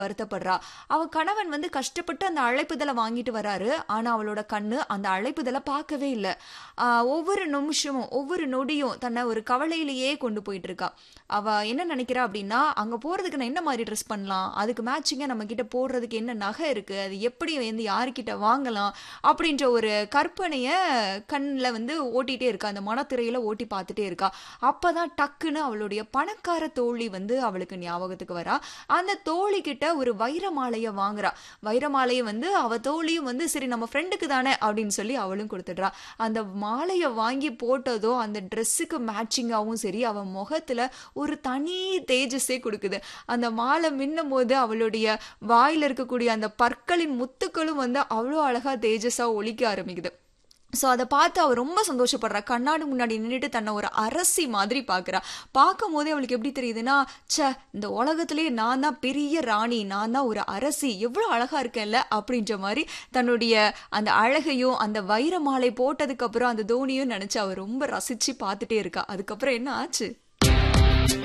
வருத்தப்படுறா அவ கணவன் வந்து கஷ்டப்பட்டு அந்த அழைப்புதலை வாங்கிட்டு வராரு ஆனா அவளோட கண்ணு அந்த அழைப்புதலை பார்க்கவே இல்லை ஒவ்வொரு நிமிஷமும் ஒவ்வொரு நொடியும் தன்னை ஒரு கவலையிலேயே கொண்டு போயிட்டு இருக்கா அவ என்ன நினைக்கிறா அப்படின்னா அங்க போறதுக்கு நான் என்ன மாதிரி ட்ரெஸ் பண்ணலாம் அதுக்கு மேட்சிங்கா நம்ம கிட்ட போடுறதுக்கு என்ன நகை இருக்கு அது எப்படி வந்து யாருக்கிட்ட வாங்கலாம் அப்படின்ற ஒரு கற்பனைய கண்ணில் வந்து ஓட்டிகிட்டே இருக்கா அந்த மனத்திரையில ஓட்டி பார்த்துட்டே இருக்கா அப்பதான் டக்குன்னு அவளுடைய பணக்கார தோழி வந்து அவளுக்கு ஞாபகத்துக்கு வரா அந்த தோழி கிட்ட ஒரு வைர மாலையை வாங்குறா வைர மாலையை வந்து அவ தோழியும் வந்து சரி நம்ம ஃப்ரெண்டுக்கு தானே அப்படின்னு சொல்லி அவளும் கொடுத்துடுறா அந்த மாலையை வாங்கி போட்டதோ அந்த ட்ரெஸ்ஸுக்கு மேட்சிங்காகவும் சரி அவ முகத்துல ஒரு தனி தேஜஸே கொடுக்குது அந்த மாலை மின்னும் போது அவளுடைய வாயில இருக்கக்கூடிய அந்த பற்களின் முத்துக்களும் வந்து அவ்வளோ அழகா தேஜஸா ஒலிக்க ஆரம்பிக்குது ஸோ அதை பார்த்து அவள் ரொம்ப சந்தோஷப்படுறா கண்ணாடி முன்னாடி நின்றுட்டு தன்னை ஒரு அரசி மாதிரி பார்க்குறா பார்க்கும் போதே அவளுக்கு எப்படி தெரியுதுன்னா ச்சே இந்த உலகத்திலேயே நான் தான் பெரிய ராணி நான் தான் ஒரு அரசி எவ்வளோ அழகாக இருக்கேன்ல அப்படின்ற மாதிரி தன்னுடைய அந்த அழகையும் அந்த வைர மாலை போட்டதுக்கப்புறம் அந்த தோனியும் நினச்சி அவள் ரொம்ப ரசித்து பார்த்துட்டே இருக்கா அதுக்கப்புறம் என்ன ஆச்சு